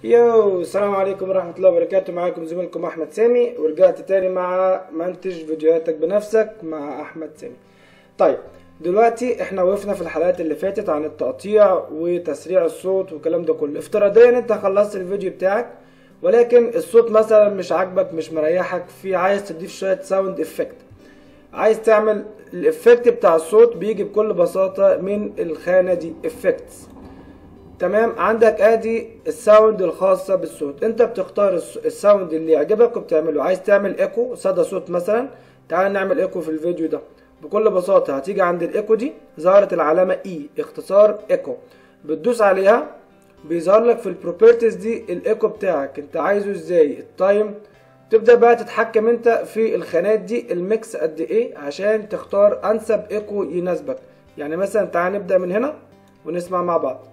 يو السلام عليكم ورحمة الله وبركاته معاكم زميلكم أحمد سامي ورجعت تاني مع منتج فيديوهاتك بنفسك مع أحمد سامي طيب دلوقتي احنا وقفنا في الحلقات اللي فاتت عن التقطيع وتسريع الصوت والكلام ده كله افتراضيا انت خلصت الفيديو بتاعك ولكن الصوت مثلا مش عاجبك مش مريحك في عايز تضيف شوية ساوند افكت عايز تعمل الافكت بتاع الصوت بيجي بكل بساطة من الخانة دي افكتس تمام عندك ادي الساوند الخاصة بالصوت انت بتختار الس- الساوند اللي يعجبك وبتعمله عايز تعمل ايكو صدى صوت مثلا تعال نعمل ايكو في الفيديو ده بكل بساطة هتيجي عند الايكو دي ظهرت العلامة اي اختصار ايكو بتدوس عليها بيظهر لك في البروبرتيز دي الايكو بتاعك انت عايزه ازاي التايم تبدأ بقى تتحكم انت في الخانات دي الميكس قد ايه عشان تختار انسب ايكو يناسبك يعني مثلا تعال نبدأ من هنا ونسمع مع بعض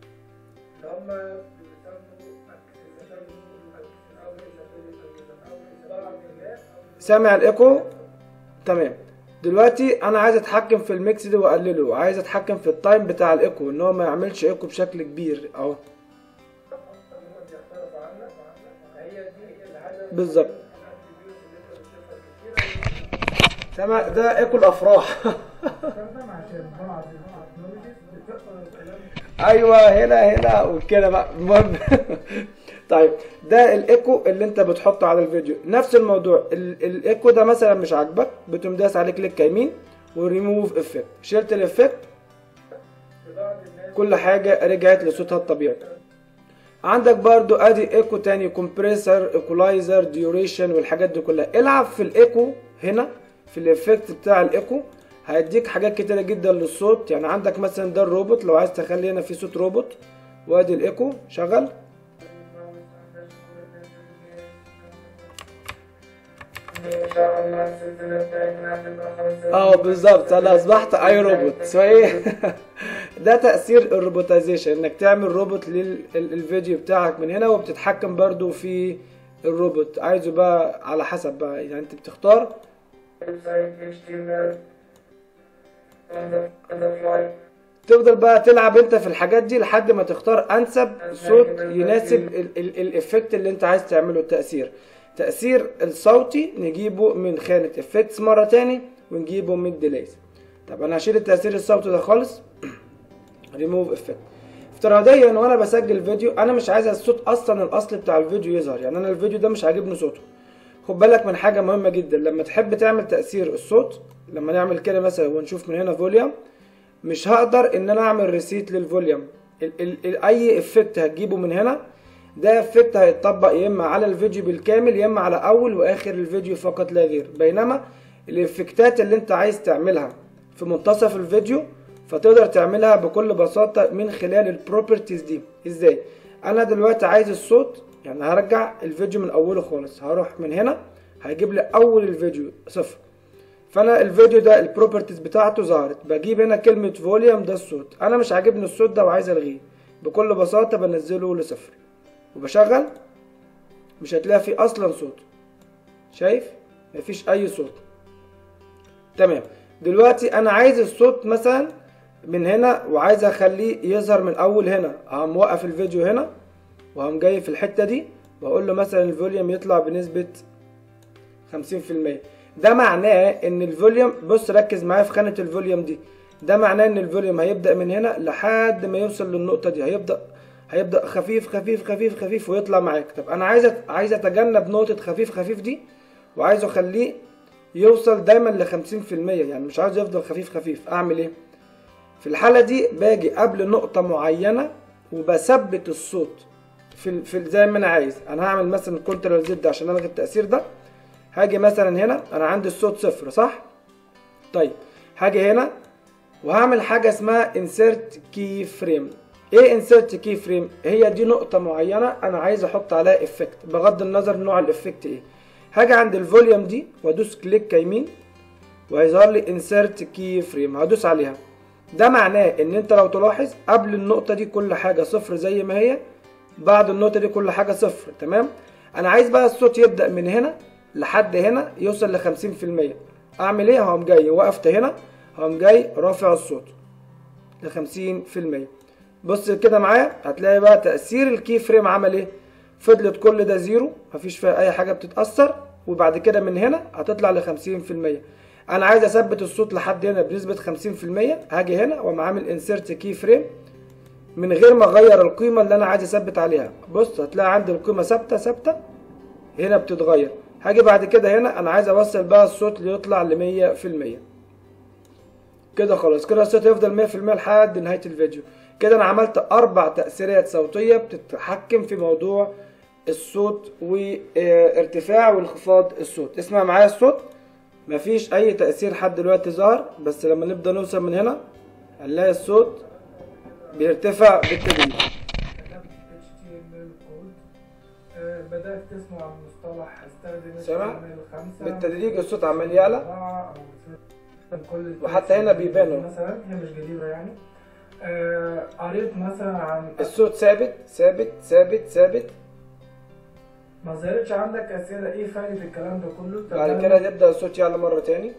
سامع الايكو تمام دلوقتي انا عايز اتحكم في الميكس ده واقلله عايز اتحكم في التايم بتاع الايكو ان هو ما يعملش ايكو بشكل كبير اهو بالظبط سامع ده ايكو الافراح ايوه هنا هنا وكده بقى المهم طيب ده الايكو اللي انت بتحطه على الفيديو نفس الموضوع ال- الايكو ده مثلا مش عاجبك بتقوم داس عليه كليك يمين وريموف افكت شلت الافكت كل حاجه رجعت لصوتها الطبيعي عندك برضو ادي ايكو تاني كومبريسر ايكولايزر ديوريشن والحاجات دي كلها العب في الايكو هنا في الافكت بتاع الايكو هيديك حاجات كتيره جدا للصوت يعني عندك مثلا ده الروبوت لو عايز تخلي هنا في صوت روبوت وادي الايكو شغل اه بالظبط انا اصبحت اي روبوت سو ايه ده تاثير الروبوتايزيشن انك تعمل روبوت للفيديو بتاعك من هنا وبتتحكم برضو في الروبوت عايزه بقى على حسب بقى يعني انت بتختار تفضل بقى تلعب انت في الحاجات دي لحد ما تختار انسب صوت يناسب ال- ال- الافكت اللي انت عايز تعمله التأثير تأثير الصوتي نجيبه من خانة افكتس مرة تاني ونجيبه من ديليز طب انا هشيل التأثير الصوتي ده خالص ريموف افكت افتراضيا وانا بسجل فيديو انا مش عايز الصوت اصلا الاصلي بتاع الفيديو يظهر يعني انا الفيديو ده مش عاجبني صوته خد بالك من حاجه مهمه جدا لما تحب تعمل تاثير الصوت لما نعمل كده مثلا ونشوف من هنا فوليوم مش هقدر ان انا اعمل ريسيت للفوليوم ال ال ال اي افكت هتجيبه من هنا ده افكت هيتطبق يا اما على الفيديو بالكامل يا اما على اول واخر الفيديو فقط لا غير بينما الافكتات اللي انت عايز تعملها في منتصف الفيديو فتقدر تعملها بكل بساطة من خلال البروبرتيز دي ازاي انا دلوقتي عايز الصوت يعني هرجع الفيديو من اوله خالص هروح من هنا هيجيب لي اول الفيديو صفر فانا الفيديو ده البروبرتيز بتاعته ظهرت بجيب هنا كلمة فوليوم ده الصوت انا مش عاجبني الصوت ده وعايز الغيه بكل بساطة بنزله لصفر وبشغل مش هتلاقي فيه اصلا صوت شايف مفيش اي صوت تمام دلوقتي انا عايز الصوت مثلا من هنا وعايز اخليه يظهر من اول هنا هقوم موقف الفيديو هنا وهقوم جاي في الحتة دي واقول له مثلا الفوليوم يطلع بنسبة 50% ده معناه ان الفوليوم بص ركز معايا في خانة الفوليوم دي ده معناه ان الفوليوم هيبدأ من هنا لحد ما يوصل للنقطة دي هيبدأ هيبدأ خفيف خفيف خفيف خفيف ويطلع معاك طب انا عايز أت- عايز اتجنب نقطة خفيف خفيف دي وعايزه اخليه يوصل دايما ل 50% يعني مش عايز يفضل خفيف خفيف اعمل ايه في الحالة دي باجي قبل نقطة معينة وبثبت الصوت في ال- في ال- زي ما انا عايز انا هعمل مثلا كنترول زد عشان الغي التأثير ده هاجي مثلا هنا انا عندي الصوت صفر صح طيب هاجي هنا وهعمل حاجة اسمها insert key frame ايه insert key frame هي دي نقطة معينة انا عايز احط عليها افكت بغض النظر نوع الافكت ايه هاجي عند الفوليوم دي وادوس كليك يمين وهيظهر لي insert key frame هدوس عليها ده معناه ان انت لو تلاحظ قبل النقطة دي كل حاجة صفر زي ما هي بعد النقطة دي كل حاجة صفر تمام انا عايز بقى الصوت يبدأ من هنا لحد هنا يوصل لخمسين في المية اعمل ايه هقوم جاي وقفت هنا هقوم جاي رافع الصوت لخمسين في المية بص كده معايا هتلاقي بقى تأثير الكي فريم عمل ايه فضلت كل ده زيرو مفيش فيها اي حاجة بتتأثر وبعد كده من هنا هتطلع لخمسين في المية انا عايز اثبت الصوت لحد هنا بنسبة خمسين في المية هاجي هنا واقوم عامل انسيرت كي فريم من غير ما اغير القيمة اللي انا عايز اثبت عليها بص هتلاقي عندي القيمة ثابتة ثابتة هنا بتتغير هاجي بعد كده هنا انا عايز اوصل بقى الصوت ليطلع لمية في المية كده خلاص كده الصوت يفضل مية في المية لحد نهاية الفيديو كده انا عملت اربع تأثيرات صوتية بتتحكم في موضوع الصوت وارتفاع وانخفاض الصوت اسمع معايا الصوت مفيش اي تأثير لحد دلوقتي ظهر بس لما نبدأ نوصل من هنا هنلاقي الصوت بيرتفع بالتدريج كتبت HTML كود آه، بدأت تسمع عن مصطلح استخدم سامع؟ HTML خمسة بالتدريج الصوت عمال يعلى أربعة أو ستة. كل وحتى هنا بيبان اهو. مثلا هي مش جديدة يعني آه، قريت مثلا عن الصوت ثابت ثابت ثابت ثابت ما ظهرتش عندك أسئلة إيه فايدة الكلام ده كله بعد كده يبدأ الصوت يعلى مرة تاني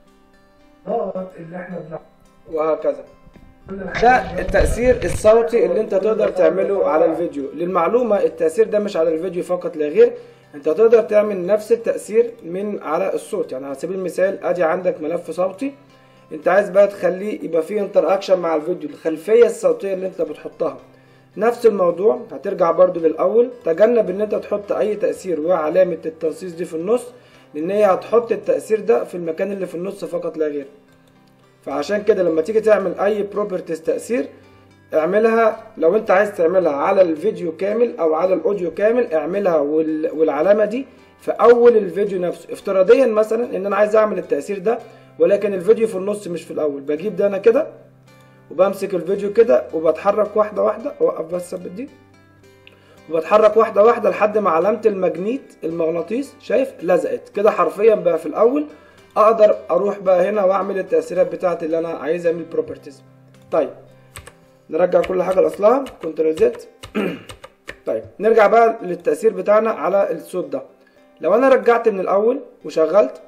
ضغط اللي احنا بنعمله وهكذا ده التأثير الصوتي اللي انت تقدر تعمله على الفيديو للمعلومة التأثير ده مش على الفيديو فقط لا غير انت تقدر تعمل نفس التأثير من على الصوت يعني على سبيل المثال ادي عندك ملف صوتي انت عايز بقى تخليه يبقى فيه انتر اكشن مع الفيديو الخلفية الصوتية اللي انت بتحطها نفس الموضوع هترجع برضو للاول تجنب ان انت تحط اي تأثير وعلامة التنصيص دي في النص لان هي هتحط التأثير ده في المكان اللي في النص فقط لا غير فعشان كده لما تيجي تعمل اي بروبرتيز تأثير اعملها لو انت عايز تعملها على الفيديو كامل او على الاوديو كامل اعملها وال... والعلامة دي في اول الفيديو نفسه افتراضيا مثلا ان انا عايز اعمل التأثير ده ولكن الفيديو في النص مش في الاول بجيب ده انا كده وبمسك الفيديو كده وبتحرك واحدة واحدة اوقف بس ثبت دي وبتحرك واحدة واحدة لحد ما علامة الماجنيت المغناطيس شايف لزقت كده حرفيا بقى في الأول أقدر أروح بقى هنا وأعمل التأثيرات بتاعتي اللي أنا عايزها من البروبرتيز طيب نرجع كل حاجة لأصلها كنترول زد طيب نرجع بقى للتأثير بتاعنا على الصوت ده لو أنا رجعت من الأول وشغلت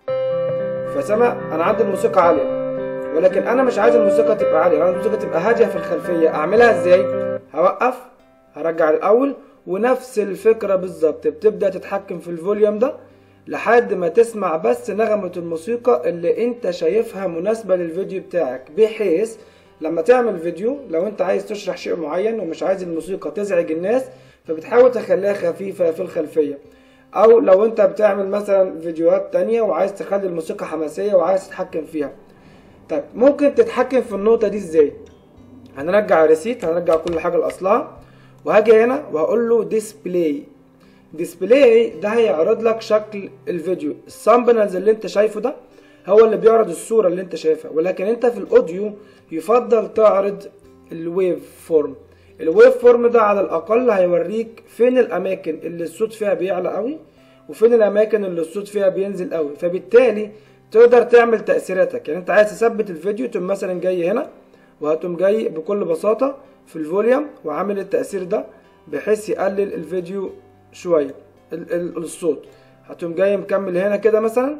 فسمع أنا عندي الموسيقى عالية ولكن أنا مش عايز الموسيقى تبقى عالية أنا عايز الموسيقى تبقى هادية في الخلفية أعملها إزاي؟ هوقف هرجع الاول ونفس الفكرة بالظبط بتبدأ تتحكم في الفوليوم ده لحد ما تسمع بس نغمة الموسيقى اللي انت شايفها مناسبة للفيديو بتاعك بحيث لما تعمل فيديو لو انت عايز تشرح شيء معين ومش عايز الموسيقى تزعج الناس فبتحاول تخليها خفيفة في الخلفية او لو انت بتعمل مثلا فيديوهات تانية وعايز تخلي الموسيقى حماسية وعايز تتحكم فيها طيب ممكن تتحكم في النقطة دي ازاي هنرجع الريسيت هنرجع كل حاجة لأصلها وهاجي هنا وهقول له ديسبلاي ديسبلاي ده هيعرض لك شكل الفيديو السامبلز اللي انت شايفه ده هو اللي بيعرض الصورة اللي انت شايفها ولكن انت في الاوديو يفضل تعرض الويف فورم الويف فورم ده على الاقل هيوريك فين الاماكن اللي الصوت فيها بيعلى قوي وفين الاماكن اللي الصوت فيها بينزل قوي فبالتالي تقدر تعمل تأثيراتك يعني انت عايز تثبت الفيديو تقوم مثلا جاي هنا وهتقوم جاي بكل بساطة في الفوليوم وعامل التأثير ده بحيث يقلل الفيديو شوية ال- ال- الصوت هتقوم جاي مكمل هنا كده مثلا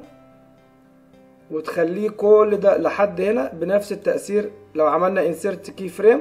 وتخليه كل ده لحد هنا بنفس التأثير لو عملنا انسيرت كي فريم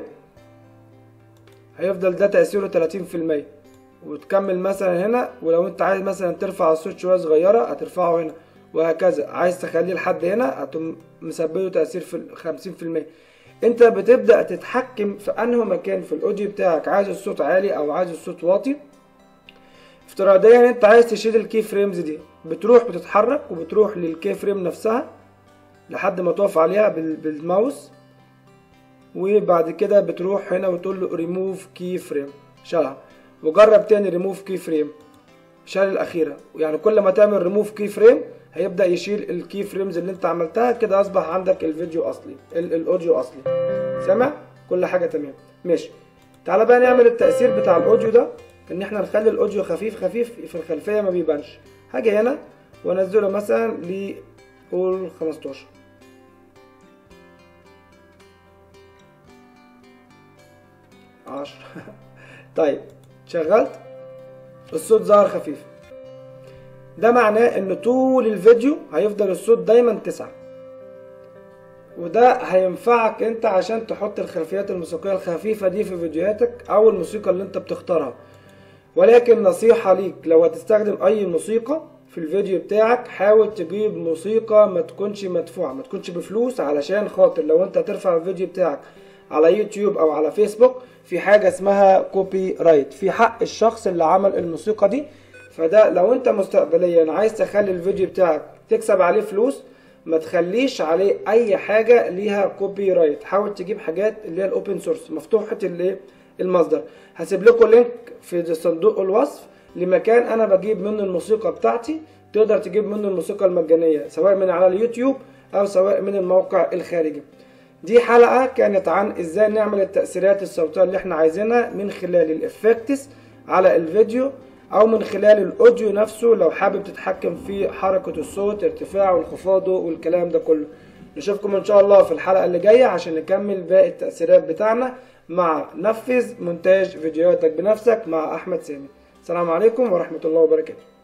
هيفضل ده تأثيره 30% وتكمل مثلا هنا ولو انت عايز مثلا ترفع الصوت شوية صغيرة هترفعه هنا وهكذا عايز تخليه لحد هنا هتقوم مثبته تأثير في خمسين في المية انت بتبدأ تتحكم في انه مكان في الاوديو بتاعك عايز الصوت عالي او عايز الصوت واطي افتراضيا انت عايز تشيل الكي فريمز دي بتروح بتتحرك وبتروح للكي فريم نفسها لحد ما تقف عليها بال- بالماوس وبعد كده بتروح هنا وتقول له ريموف كي فريم شالها وجرب تاني ريموف كي فريم شال الاخيره يعني كل ما تعمل ريموف كي فريم هيبدا يشيل الكي فريمز اللي انت عملتها كده اصبح عندك الفيديو اصلي ال- الاوديو اصلي سامع كل حاجه تمام ماشي تعالى بقى نعمل التاثير بتاع الاوديو ده ان احنا نخلي الاوديو خفيف خفيف في الخلفيه ما بيبانش هاجي هنا وانزله مثلا ل قول 15 10 طيب شغلت الصوت ظهر خفيف ده معناه ان طول الفيديو هيفضل الصوت دايما تسعة وده هينفعك انت عشان تحط الخلفيات الموسيقية الخفيفة دي في فيديوهاتك او الموسيقى اللي انت بتختارها ولكن نصيحة ليك لو هتستخدم اي موسيقى في الفيديو بتاعك حاول تجيب موسيقى ما تكونش مدفوعة ما تكونش بفلوس علشان خاطر لو انت هترفع الفيديو بتاعك على يوتيوب او على فيسبوك في حاجة اسمها كوبي رايت في حق الشخص اللي عمل الموسيقى دي فده لو انت مستقبليا عايز تخلي الفيديو بتاعك تكسب عليه فلوس ما تخليش عليه اي حاجة ليها كوبي رايت حاول تجيب حاجات اللي هي الاوبن سورس مفتوحة اللي المصدر هسيب لكم لينك في صندوق الوصف لمكان انا بجيب منه الموسيقى بتاعتي تقدر تجيب منه الموسيقى المجانية سواء من على اليوتيوب او سواء من الموقع الخارجي دي حلقة كانت عن ازاي نعمل التأثيرات الصوتية اللي احنا عايزينها من خلال الافكتس على الفيديو او من خلال الاوديو نفسه لو حابب تتحكم في حركة الصوت ارتفاعه وانخفاضه والكلام ده كله نشوفكم ان شاء الله في الحلقة اللي جاية عشان نكمل باقي التأثيرات بتاعنا مع نفذ مونتاج فيديوهاتك بنفسك مع احمد سامي السلام عليكم ورحمة الله وبركاته